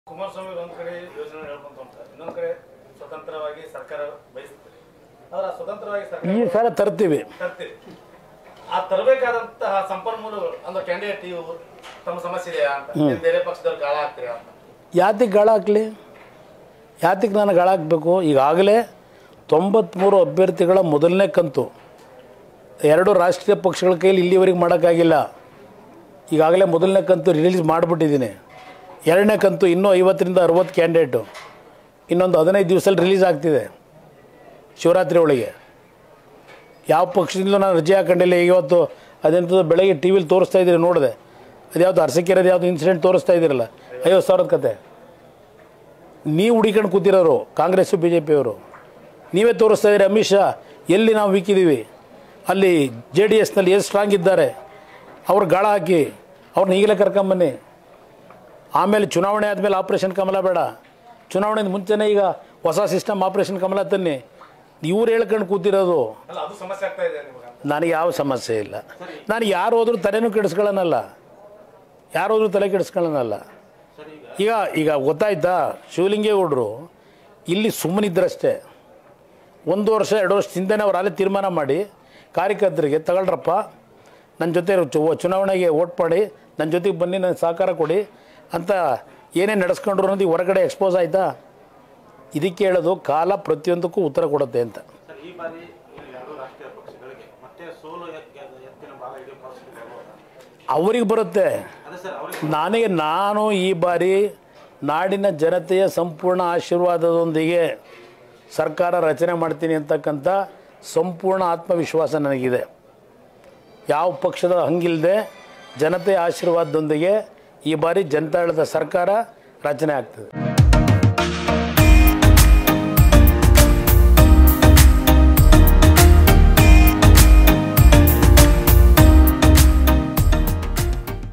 ಕುಮಾರಸ್ವಾಮಿ ಒಂದ್ ಕಡೆ ಯೋಜನೆ ಹೇಳ್ಕೊಂತ ಹೊಂಟಾರೆ ಇನ್ನೊಂದ್ ಕಡೆ ಸ್ವತಂತ್ರವಾಗಿ ಸರ್ಕಾರ ಬಯಸ್ತದೆ ಆದ್ರೆ ಆ ಸ್ವತಂತ್ರವಾಗಿ ಸರ್ಕಾರ ಈ ಸಲ ತರ್ತೀವಿ ತರ್ತೀರಿ ಆ ತರಬೇಕಾದಂತಹ ಸಂಪನ್ಮೂಲಗಳು ಅಂದ್ರೆ ಕ್ಯಾಂಡಿಡೇಟ್ ಇವು ತಮ್ಮ ಸಮಸ್ಯೆ ಇದೆಯಾ ಅಂತ ಏನ್ ಬೇರೆ ಪಕ್ಷದವ್ರು ಗಾಳ ಹಾಕ್ತೀರಾ ಅಂತ ಯಾತಿಗೆ ಗಾಳ ಹಾಕಲಿ ಯಾತಿಗೆ ನಾನು ಗಾಳ ಹಾಕಬೇಕು ಈಗಾಗಲೇ ತೊಂಬತ್ತ್ಮೂರು ಅಭ್ಯರ್ಥಿಗಳ ಮೊದಲನೇ ಕಂತು ಎರಡು ರಾಷ್ಟ್ರೀಯ ಪಕ್ಷಗಳ ಕೈಲಿ ಇಲ್ಲಿವರೆಗೆ ಮಾಡೋಕ್ಕಾಗಿಲ್ಲ ಈಗಾಗಲೇ ಮೊದಲನೇ ಕಂತು ರಿಲೀಸ್ ಮಾಡಿಬಿಟ್ಟಿದ್ದೀನಿ ಎರಡನೇ ಕಂತು ಇನ್ನೂ ಐವತ್ತರಿಂದ ಅರುವತ್ತು ಕ್ಯಾಂಡಿಡೇಟು ಇನ್ನೊಂದು ಹದಿನೈದು ದಿವಸದಲ್ಲಿ ರಿಲೀಸ್ ಆಗ್ತಿದೆ ಶಿವರಾತ್ರಿ ಒಳಗೆ ಯಾವ ಪಕ್ಷದಿಂದಲೂ ನಾನು ರಜೆ ಹಾಕೊಂಡಿಲ್ಲ ಇವತ್ತು ಅದೆಂಥದ್ದು ಬೆಳಗ್ಗೆ ಟಿ ವಿಲಿ ತೋರಿಸ್ತಾ ಇದ್ದೀರಿ ನೋಡಿದೆ ಅದ್ಯಾವುದು ಅರಸಕ್ಕಿರೋದು ಯಾವುದು ಇನ್ಸಿಡೆಂಟ್ ತೋರಿಸ್ತಾ ಇದ್ದೀರಲ್ಲ ಐವತ್ತು ಸಾವಿರದ ಕತೆ ನೀವು ಹುಡಿಕೊಂಡು ಕೂತಿರೋರು ಕಾಂಗ್ರೆಸ್ಸು ಬಿ ಜೆ ಪಿಯವರು ನೀವೇ ತೋರಿಸ್ತಾ ಇದ್ದೀರಿ ಅಮಿತ್ ಶಾ ಎಲ್ಲಿ ನಾವು ವೀಕಿದ್ದೀವಿ ಅಲ್ಲಿ ಜೆ ಡಿ ಎಸ್ನಲ್ಲಿ ಎಷ್ಟು ಸ್ಟ್ರಾಂಗ್ ಇದ್ದಾರೆ ಅವ್ರು ಗಾಳ ಹಾಕಿ ಅವ್ರನ್ನ ಈಗಲೇ ಕರ್ಕೊಂಬನ್ನಿ ಆಮೇಲೆ ಚುನಾವಣೆ ಆದಮೇಲೆ ಆಪ್ರೇಷನ್ ಕಮಲ ಬೇಡ ಚುನಾವಣೆಯಿಂದ ಮುಂಚೆನೇ ಈಗ ಹೊಸ ಸಿಸ್ಟಮ್ ಆಪ್ರೇಷನ್ ಕಮಲ ತನ್ನಿ ಇವ್ರು ಹೇಳ್ಕೊಂಡು ಕೂತಿರೋದು ಅಲ್ಲ ಅದು ಸಮಸ್ಯೆ ಆಗ್ತಾ ಇದೆ ನಿಮಗೆ ನನಗೆ ಯಾವ ಸಮಸ್ಯೆ ಇಲ್ಲ ನಾನು ಯಾರು ಹೋದ್ರೂ ತಲೆನೂ ಕೆಡಿಸ್ಕೊಳ್ಳೋನಲ್ಲ ಯಾರು ಹೋದ್ರೂ ತಲೆ ಕೆಡಿಸ್ಕೊಳ್ಳೋನಲ್ಲ ಈಗ ಈಗ ಗೊತ್ತಾಯ್ತಾ ಶಿವಲಿಂಗೇಗೌಡರು ಇಲ್ಲಿ ಸುಮ್ಮನಿದ್ರಷ್ಟೇ ಒಂದು ವರ್ಷ ಎರಡು ವರ್ಷದಿಂದನೇ ಅವ್ರು ಅಲ್ಲೇ ತೀರ್ಮಾನ ಮಾಡಿ ಕಾರ್ಯಕರ್ತರಿಗೆ ತಗೊಳ್ರಪ್ಪ ನನ್ನ ಜೊತೆ ಚು- ಚುನಾವಣೆಗೆ ಓಟ್ ಮಾಡಿ ನನ್ನ ಜೊತೆಗೆ ಬನ್ನಿ ನನ್ನ ಸಹಕಾರ ಕೊಡಿ ಅಂತ ಏನೇನು ನಡೆಸ್ಕೊಂಡ್ರು ಅನ್ನೋದು ಈಗ ಹೊರಗಡೆ ಎಕ್ಸ್ಪೋಸ್ ಆಯಿತಾ ಇದಕ್ಕೆ ಹೇಳೋದು ಕಾಲ ಪ್ರತಿಯೊಂದಕ್ಕೂ ಉತ್ತರ ಕೊಡುತ್ತೆ ಅಂತ ಸರ್ ಈ ಬಾರಿ ಎರಡು ರಾಷ್ಟ್ರೀಯ ಪಕ್ಷಗಳಿಗೆ ಮತ್ತೆ ಸೋಲು ಎತ್- ಎತ್ತಿನ ಭಾಗ ಇಡೀ ಪರಿಸ್ಥಿತಿ ಬರ್ಬೋದಾ? ಅವ್ರಿಗೆ ಬರುತ್ತೆ ಅದೇ ಸರ್ ಅವ್ರಿಗೆ ನನಗೆ ನಾನು ಈ ಬಾರಿ ನಾಡಿನ ಜನತೆಯ ಸಂಪೂರ್ಣ ಆಶೀರ್ವಾದದೊಂದಿಗೆ ಸರ್ಕಾರ ರಚನೆ ಮಾಡ್ತೀನಿ ಅಂತಕ್ಕಂಥ ಸಂಪೂರ್ಣ ಆತ್ಮವಿಶ್ವಾಸ ನನಗಿದೆ ಯಾವ ಪಕ್ಷದ ಹಂಗಿಲ್ಲದೆ ಜನತೆಯ ಆಶೀರ್ವಾದದೊಂದಿಗೆ ಈ ಬಾರಿ ಜನತಾಳದ ಸರ್ಕಾರ ರಚನೆ ಆಗ್ತದೆ